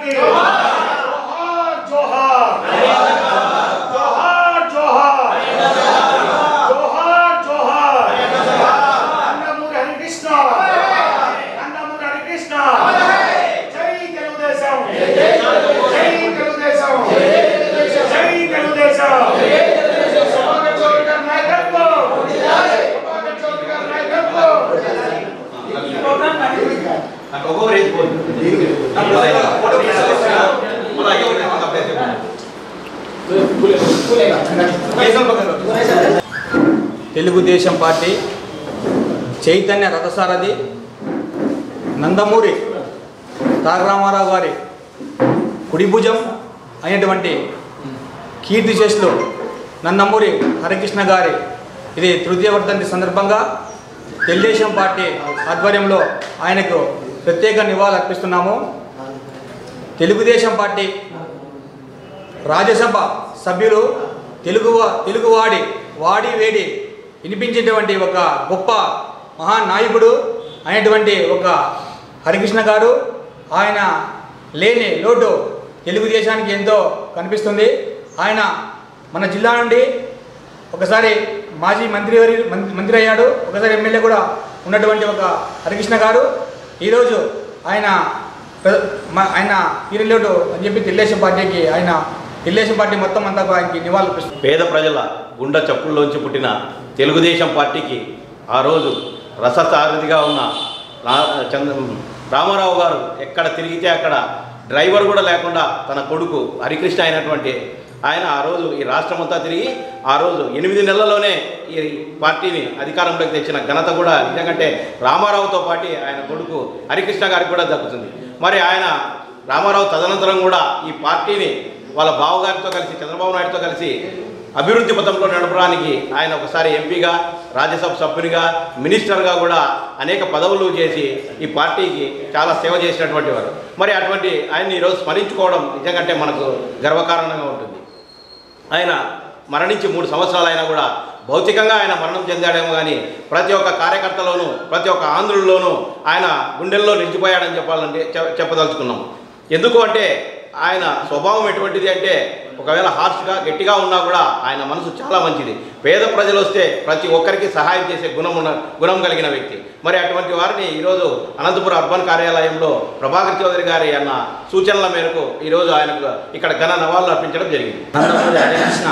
గారికి జోహార్ జోహార్ జోహార్ జోహార్ జోహార్ జోహార్ నందమూరి హరికృష్ణ నందమూరి హరికృష్ణ జై తెలుగుదేశం జై తెలుగుదేశం జై తెలుగుదేశం శోభన్ చౌదరి గారి నాయకత్వం శోభన్ చౌదరి గారి నాయకత్వం ఒక్కొక్కరు వేసుకోండి ఫోటో మన అయ్యో తెలుగుదేశం పార్టీ చైతన్య రథసారథి నందమూరి తారక రామారావు గారి కుడి భుజం అయినటువంటి కీర్తి చేస్తులు నందమూరి హరికృష్ణ గారి ఇది తృతీయ వర్ధంతి సందర్భంగా తెలుగుదేశం పార్టీ ఆధ్వర్యంలో ఆయనకు ప్రత్యేక నివాళులు అర్పిస్తున్నాము తెలుగుదేశం పార్టీ రాజ్యసభ సభ్యులు తెలుగు తెలుగువాడి వాడి వేడి వినిపించేటువంటి ఒక గొప్ప మహానాయకుడు అయినటువంటి ఒక హరికృష్ణ గారు ఆయన లేని లోటు తెలుగుదేశానికి ఎంతో కనిపిస్తుంది ఆయన మన జిల్లా నుండి ఒకసారి మాజీ మంత్రి వారి- మంత్రి- మంత్రి అయ్యాడు ఒకసారి ఎమ్మెల్యే కూడా ఉన్నటువంటి ఒక హరికృష్ణ గారు ఈరోజు ఆయన ప్ర- మ- ఆయన తీరలేడు అని చెప్పి తెలుగుదేశం పార్టీకి ఆయన తెలుగుదేశం పార్టీ మొత్తం అంతా కూడా ఆయనకి నివాళులు అర్పిస్తుంది. పేద ప్రజల గుండె చప్పుల్లోంచి పుట్టిన తెలుగుదేశం పార్టీకి ఆ రోజు రససారథిగా ఉన్న రా- చంద్ర రామారావు గారు ఎక్కడ తిరిగితే అక్కడ డ్రైవర్ కూడా లేకుండా తన కొడుకు హరికృష్ణ అయినటువంటి ఆయన ఆ రోజు ఈ రాష్ట్రం అంతా తిరిగి ఆ రోజు ఎనిమిది నెలల్లోనే ఈ పార్టీని అధికారంలోకి తెచ్చిన ఘనత కూడా ఎందుకంటే రామారావుతో పాటు ఆయన కొడుకు హరికృష్ణ గారికి కూడా దక్కుతుంది మరి ఆయన రామారావు తదనంతరం కూడా ఈ పార్టీని వాళ్ళ బావగారితో కలిసి చంద్రబాబు నాయుడుతో కలిసి అభివృద్ధి పథంలో నడపడానికి ఆయన ఒకసారి ఎంపీగా రాజ్యసభ సభ్యునిగా మినిస్టర్గా కూడా అనేక పదవులు చేసి ఈ పార్టీకి చాలా సేవ చేసినటువంటి వారు మరి అటువంటి ఆయన్ని ఈరోజు స్మరించుకోవడం నిజంగా మనకు గర్వకారణంగా ఉంటుంది ఆయన మరణించి మూడు సంవత్సరాలు అయినా కూడా భౌతికంగా ఆయన మరణం చెందాడేమో కానీ ప్రతి ఒక్క కార్యకర్తలోనూ ప్రతి ఒక్క ఆంధ్రుల్లోనూ ఆయన గుండెల్లో నిలిచిపోయాడని చెప్పాలంటే చె- చెప్పదలుచుకున్నాం ఎందుకు అంటే ఆయన స్వభావం ఎటువంటిది అంటే ఒకవేళ హార్ష్గా గట్టిగా ఉన్నా కూడా ఆయన మనసు చాలా మంచిది పేద ప్రజలు వస్తే ప్రతి ఒక్కరికి సహాయం చేసే గుణం ఉన్న గుణం కలిగిన వ్యక్తి మరి అటువంటి వారిని ఈరోజు అనంతపురం అర్బన్ కార్యాలయంలో ప్రభాకర్ చౌదరి గారి అన్న సూచనల మేరకు ఈరోజు ఆయనకు ఇక్కడ ఘన నవాళులు అర్పించడం జరిగింది నందమూరి హరికృష్ణ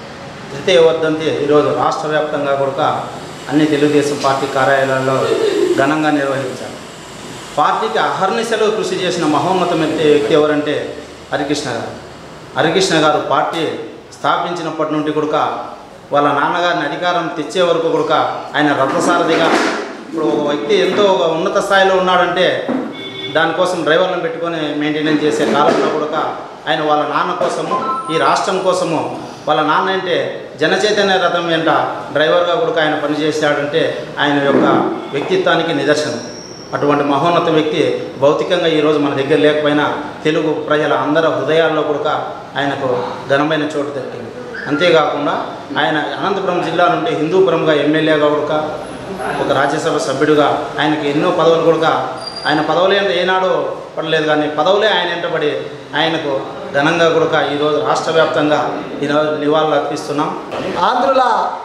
తృతీయ వర్ధంతి ఈరోజు రాష్ట్ర వ్యాప్తంగా కూడా అన్ని తెలుగుదేశం పార్టీ కార్యాలయాల్లో ఘనంగా నిర్వహించారు పార్టీకి అహర్నిశలు కృషి చేసిన మహోన్నత వ్యక్తి వ్యక్తి ఎవరంటే హరికృష్ణ గారు హరికృష్ణ గారు పార్టీ స్థాపించినప్పటి నుండి కూడా వాళ్ళ నాన్నగారిని అధికారం తెచ్చే వరకు కూడా ఆయన రథసారథిగా ఇప్పుడు ఒక వ్యక్తి ఎంతో ఒక ఉన్నత స్థాయిలో ఉన్నాడంటే దానికోసం డ్రైవర్లను పెట్టుకొని మెయింటెనెన్స్ చేసే కాలంలో కూడా ఆయన వాళ్ళ నాన్న కోసము ఈ రాష్ట్రం కోసము వాళ్ళ నాన్న అంటే జనచైతన్య రథం వెంట డ్రైవర్గా కూడా ఆయన పనిచేశాడంటే ఆయన యొక్క వ్యక్తిత్వానికి నిదర్శనం అటువంటి మహోన్నత వ్యక్తి భౌతికంగా ఈరోజు మన దగ్గర లేకపోయినా తెలుగు ప్రజల అందరి హృదయాల్లో కూడా ఆయనకు ఘనమైన చోటు దక్కింది అంతేకాకుండా ఆయన అనంతపురం జిల్లా నుండి హిందూపురంగా ఎమ్మెల్యేగా కూడా ఒక రాజ్యసభ సభ్యుడిగా ఆయనకి ఎన్నో పదవులు కూడా ఆయన పదవులు ఏంటో ఏనాడో పడలేదు కానీ పదవులే ఆయన వెంటబడి ఆయనకు ఘనంగా కూడా ఈరోజు రాష్ట్ర వ్యాప్తంగా ఈరోజు నివాళులు అర్పిస్తున్నాం ఆంధ్రుల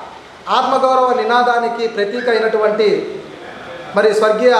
ఆత్మగౌరవ నినాదానికి ప్రతీక అయినటువంటి మరి స్వర్గీయ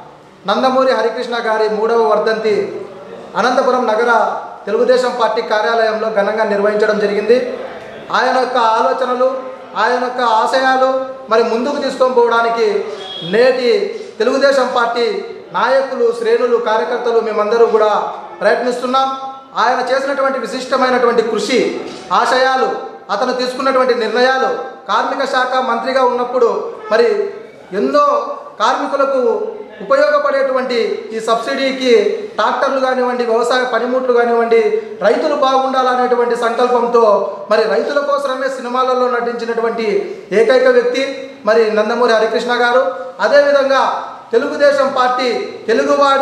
నందమూరి హరికృష్ణ గారి మూడవ వర్ధంతి అనంతపురం నగర తెలుగుదేశం పార్టీ కార్యాలయంలో ఘనంగా నిర్వహించడం జరిగింది ఆయన యొక్క ఆలోచనలు ఆయన యొక్క ఆశయాలు మరి ముందుకు తీసుకొని పోవడానికి నేటి తెలుగుదేశం పార్టీ నాయకులు శ్రేణులు కార్యకర్తలు మేమందరూ కూడా ప్రయత్నిస్తున్నాం ఆయన చేసినటువంటి విశిష్టమైనటువంటి కృషి ఆశయాలు అతను తీసుకున్నటువంటి నిర్ణయాలు కార్మిక శాఖ మంత్రిగా ఉన్నప్పుడు మరి ఎన్నో కార్మికులకు ఉపయోగపడేటువంటి ఈ సబ్సిడీకి ట్రాక్టర్లు కానివ్వండి వ్యవసాయ పనిముట్లు కానివ్వండి రైతులు బాగుండాలనేటువంటి సంకల్పంతో మరి రైతుల కోసమే సినిమాలలో నటించినటువంటి ఏకైక వ్యక్తి మరి నందమూరి హరికృష్ణ గారు అదేవిధంగా తెలుగుదేశం పార్టీ తెలుగువాడి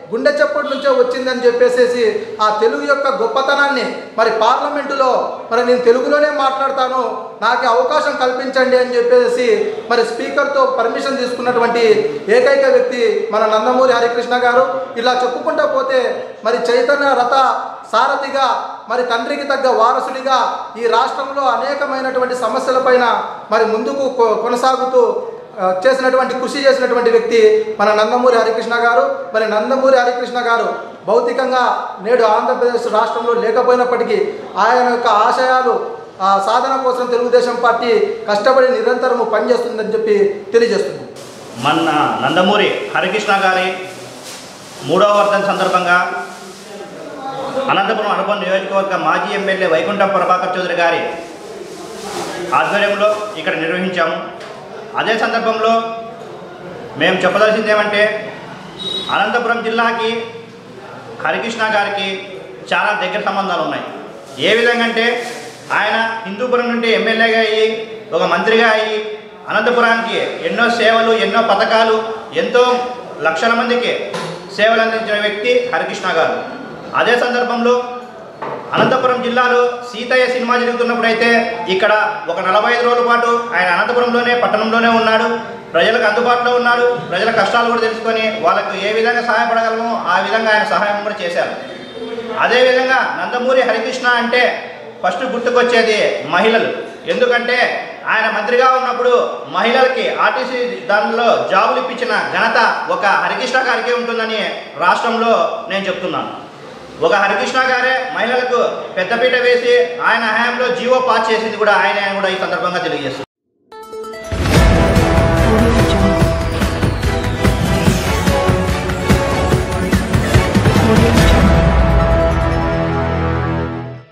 గుండె చప్పుడు నుంచే వచ్చిందని చెప్పేసేసి ఆ తెలుగు యొక్క గొప్పతనాన్ని మరి పార్లమెంటులో మరి నేను తెలుగులోనే మాట్లాడతాను నాకు అవకాశం కల్పించండి అని చెప్పేసి మరి స్పీకర్తో పర్మిషన్ తీసుకున్నటువంటి ఏకైక వ్యక్తి మన నందమూరి హరికృష్ణ గారు ఇలా చెప్పుకుంటూ పోతే మరి చైతన్య రథ సారథిగా మరి తండ్రికి తగ్గ వారసుడిగా ఈ రాష్ట్రంలో అనేకమైనటువంటి సమస్యలపైన మరి ముందుకు కొ- కొనసాగుతూ ఆ, చేసినటువంటి కృషి చేసినటువంటి వ్యక్తి మన నందమూరి హరికృష్ణ గారు మరి నందమూరి హరికృష్ణ గారు భౌతికంగా నేడు ఆంధ్రప్రదేశ్ రాష్ట్రంలో లేకపోయినప్పటికీ ఆయన యొక్క ఆశయాలు ఆ సాధన కోసం తెలుగుదేశం పార్టీ కష్టపడి నిరంతరము పనిచేస్తుందని చెప్పి తెలియజేస్తుంది మన నందమూరి హరికృష్ణ గారి మూడవ వర్ధన్ సందర్భంగా అనంతపురం అనుబంధ నియోజకవర్గ మాజీ ఎమ్మెల్యే వైకుంఠం ప్రభాకర్ చౌదరి గారి ఆధ్వర్యంలో ఇక్కడ నిర్వహించాము అదే సందర్భంలో మేము చెప్పదలసింది ఏమంటే అనంతపురం జిల్లాకి హరికృష్ణ గారికి చాలా దగ్గర సంబంధాలు ఉన్నాయి ఏ విధంగా అంటే ఆయన హిందూపురం నుండి ఎమ్మెల్యేగా అయ్యి ఒక మంత్రిగా అయ్యి అనంతపురానికి ఎన్నో సేవలు ఎన్నో పథకాలు ఎంతో లక్షల మందికి సేవలు అందించిన వ్యక్తి హరికృష్ణ గారు అదే సందర్భంలో అనంతపురం జిల్లాలో సీతయ్య సినిమా జరుగుతున్నప్పుడు అయితే ఇక్కడ ఒక నలభై ఐదు రోజుల పాటు ఆయన అనంతపురంలోనే పట్టణంలోనే ఉన్నాడు ప్రజలకు అందుబాటులో ఉన్నాడు ప్రజల కష్టాలు కూడా తెలుసుకొని వాళ్ళకు ఏ విధంగా సహాయపడగలమో ఆ విధంగా ఆయన సహాయం కూడా చేశారు అదేవిధంగా నందమూరి హరికృష్ణ అంటే ఫస్ట్ గుర్తుకొచ్చేది మహిళలు ఎందుకంటే ఆయన మంత్రిగా ఉన్నప్పుడు మహిళలకి ఆర్టీసీ దానిలో జాబులు ఇప్పించిన ఘనత ఒక హరికృష్ణ గారికే ఉంటుందని రాష్ట్రంలో నేను చెప్తున్నాను ఒక హరికృష్ణ గారే మహిళలకు పెద్దపీట వేసి ఆయన హయాంలో జీవో పాస్ చేసింది కూడా ఆయన కూడా ఈ సందర్భంగా తెలియజేస్తుంది